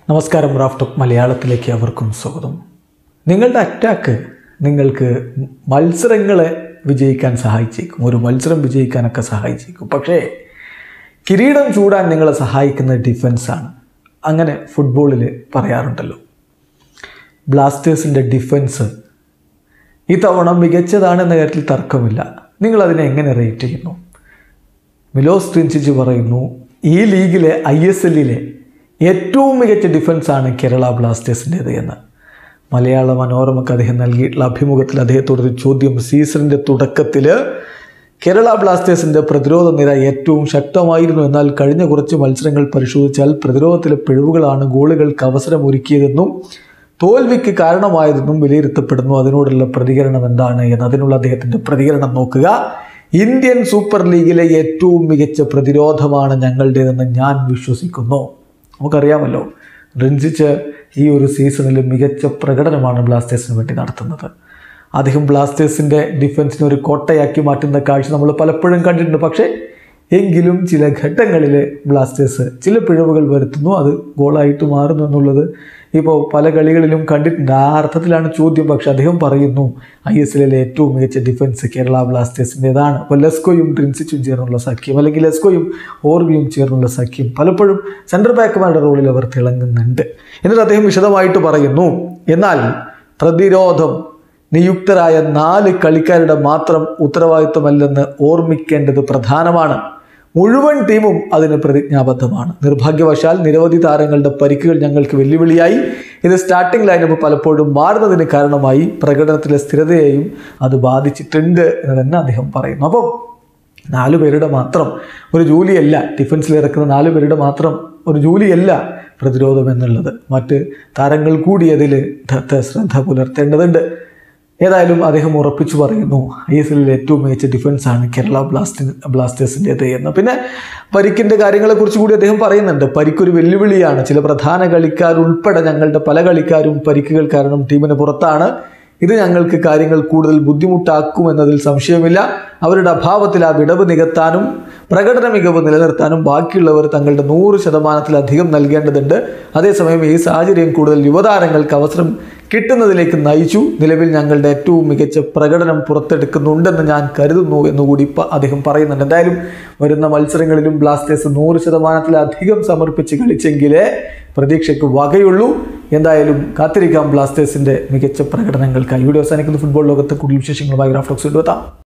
നമസ്കാരം റാഫ്റ്റോക്ക് മലയാളത്തിലേക്ക് അവർക്കും സ്വാഗതം നിങ്ങളുടെ അറ്റാക്ക് നിങ്ങൾക്ക് മത്സരങ്ങളെ വിജയിക്കാൻ സഹായിച്ചേക്കും ഒരു മത്സരം വിജയിക്കാനൊക്കെ സഹായിച്ചേക്കും പക്ഷേ കിരീടം ചൂടാൻ നിങ്ങളെ സഹായിക്കുന്നത് ഡിഫൻസാണ് അങ്ങനെ ഫുട്ബോളിൽ പറയാറുണ്ടല്ലോ ബ്ലാസ്റ്റേഴ്സിൻ്റെ ഡിഫൻസ് ഇത്തവണ മികച്ചതാണെന്ന കാര്യത്തിൽ തർക്കമില്ല നിങ്ങളതിനെ എങ്ങനെ റേറ്റ് ചെയ്യുന്നു മിലോസ് ട്രിൻസിച്ച് പറയുന്നു ഈ ലീഗിലെ ഐ എസ് എല്ലിലെ ഏറ്റവും മികച്ച ഡിഫൻസാണ് കേരള ബ്ലാസ്റ്റേഴ്സിൻ്റേത് എന്ന് മലയാള മനോരമയ്ക്ക് അദ്ദേഹം നൽകിയിട്ടുള്ള അഭിമുഖത്തിൽ അദ്ദേഹത്തോടൊരു ചോദ്യം സീസണിൻ്റെ തുടക്കത്തിൽ കേരള ബ്ലാസ്റ്റേഴ്സിൻ്റെ പ്രതിരോധ നിര ഏറ്റവും ശക്തമായിരുന്നു എന്നാൽ കഴിഞ്ഞ കുറച്ച് മത്സരങ്ങൾ പരിശോധിച്ചാൽ പ്രതിരോധത്തിലെ പിഴവുകളാണ് ഗോളുകൾക്ക് അവസരമൊരുക്കിയതെന്നും തോൽവിക്ക് കാരണമായതെന്നും വിലയിരുത്തപ്പെടുന്നു അതിനോടുള്ള പ്രതികരണം എന്താണ് എന്ന് അതിനുള്ള അദ്ദേഹത്തിൻ്റെ പ്രതികരണം നോക്കുക ഇന്ത്യൻ സൂപ്പർ ലീഗിലെ ഏറ്റവും മികച്ച പ്രതിരോധമാണ് ഞങ്ങളുടേതെന്ന് ഞാൻ വിശ്വസിക്കുന്നു നമുക്കറിയാമല്ലോ റിൻസിച്ച് ഈ ഒരു സീസണിൽ മികച്ച പ്രകടനമാണ് ബ്ലാസ്റ്റേഴ്സിന് വേണ്ടി നടത്തുന്നത് അദ്ദേഹം ബ്ലാസ്റ്റേഴ്സിൻ്റെ ഡിഫൻസിനെ ഒരു കോട്ടയാക്കി മാറ്റുന്ന കാഴ്ച നമ്മൾ പലപ്പോഴും കണ്ടിട്ടുണ്ട് പക്ഷേ എങ്കിലും ചില ഘട്ടങ്ങളിൽ ബ്ലാസ്റ്റേഴ്സ് ചില പിഴവുകൾ വരുത്തുന്നു അത് ഗോളായിട്ട് മാറുന്നു എന്നുള്ളത് ഇപ്പോൾ പല കളികളിലും കണ്ടിട്ടുണ്ട് ആ അർത്ഥത്തിലാണ് ചോദ്യം പക്ഷെ അദ്ദേഹം പറയുന്നു ഐ എസ് എല്ലിലെ ഏറ്റവും മികച്ച ഡിഫൻസ് കേരള ബ്ലാസ്റ്റേഴ്സിൻ്റെതാണ് അപ്പോൾ ലെസ്കോയും ട്രിൻസിച്ചും ചേർന്നുള്ള സഖ്യം അല്ലെങ്കിൽ ലെസ്കോയും ഓർവിയും ചേർന്നുള്ള സഖ്യം പലപ്പോഴും സെൻട്രൽ ബാക്കുമാരുടെ റോളിൽ അവർ തിളങ്ങുന്നുണ്ട് എന്നിട്ട് അദ്ദേഹം വിശദമായിട്ട് പറയുന്നു എന്നാൽ പ്രതിരോധം നിയുക്തരായ നാല് കളിക്കാരുടെ മാത്രം ഉത്തരവാദിത്വമല്ലെന്ന് ഓർമ്മിക്കേണ്ടത് പ്രധാനമാണ് മുഴുവൻ ടീമും അതിന് പ്രതിജ്ഞാബദ്ധമാണ് നിർഭാഗ്യവശാൽ നിരവധി താരങ്ങളുടെ പരിക്കുകൾ ഞങ്ങൾക്ക് വെല്ലുവിളിയായി ഇത് സ്റ്റാർട്ടിംഗ് ലൈനപ്പ് പലപ്പോഴും മാറുന്നതിന് കാരണമായി പ്രകടനത്തിലെ സ്ഥിരതയെയും അത് ബാധിച്ചിട്ടുണ്ട് എന്ന് തന്നെ അദ്ദേഹം പറയുന്നു അപ്പം നാലു പേരുടെ മാത്രം ഒരു ജോലിയല്ല ഡിഫൻസിൽ ഇറക്കുന്ന നാലു പേരുടെ മാത്രം ഒരു ജോലിയല്ല പ്രതിരോധം എന്നുള്ളത് മറ്റ് താരങ്ങൾ കൂടി അതിൽ ശ്രദ്ധ പുലർത്തേണ്ടതുണ്ട് ഏതായാലും അദ്ദേഹം ഉറപ്പിച്ചു പറയുന്നു ഐ എസ് എല്ലിൽ ഏറ്റവും മികച്ച ഡിഫൻസാണ് കേരള ബ്ലാസ്റ്റ് ബ്ലാസ്റ്റേഴ്സിൻ്റേത് എന്ന് പിന്നെ പരിക്കിൻ്റെ കാര്യങ്ങളെക്കുറിച്ച് കൂടി അദ്ദേഹം പറയുന്നുണ്ട് പരിക്കൊരു വെല്ലുവിളിയാണ് ചില പ്രധാന കളിക്കാരുൾപ്പെടെ ഞങ്ങളുടെ പല കളിക്കാരും പരിക്കുകൾ കാരണം ടീമിന് പുറത്താണ് ഇത് ഞങ്ങൾക്ക് കാര്യങ്ങൾ കൂടുതൽ ബുദ്ധിമുട്ടാക്കുമെന്നതിൽ സംശയമില്ല അവരുടെ അഭാവത്തിൽ ആ വിടവ് നികത്താനും പ്രകടന മികവ് നിലനിർത്താനും ബാക്കിയുള്ളവർ തങ്ങളുടെ നൂറ് ശതമാനത്തിലധികം നൽകേണ്ടതുണ്ട് അതേസമയം ഈ സാഹചര്യം കൂടുതൽ യുവതാരങ്ങൾക്ക് അവസരം കിട്ടുന്നതിലേക്ക് നയിച്ചു നിലവിൽ ഞങ്ങളുടെ ഏറ്റവും മികച്ച പ്രകടനം പുറത്തെടുക്കുന്നുണ്ടെന്ന് ഞാൻ കരുതുന്നു എന്നുകൂടി ഇപ്പം അദ്ദേഹം പറയുന്നുണ്ട് എന്തായാലും വരുന്ന മത്സരങ്ങളിലും ബ്ലാസ്റ്റേഴ്സ് നൂറ് ശതമാനത്തിലധികം സമർപ്പിച്ച് കളിച്ചെങ്കിലേ പ്രതീക്ഷയ്ക്ക് വകയുള്ളൂ എന്തായാലും കാത്തിരിക്കാം ബ്ലാസ്റ്റേഴ്സിൻ്റെ മികച്ച പ്രകടനങ്ങൾക്കായി വീഡിയോ അവസാനിക്കുന്ന ഫുട്ബോൾ ലോകത്തെ കൂടുതൽ വിശേഷങ്ങളുമായി ഗ്രാഫ്റ്റോക്സ് എത്താം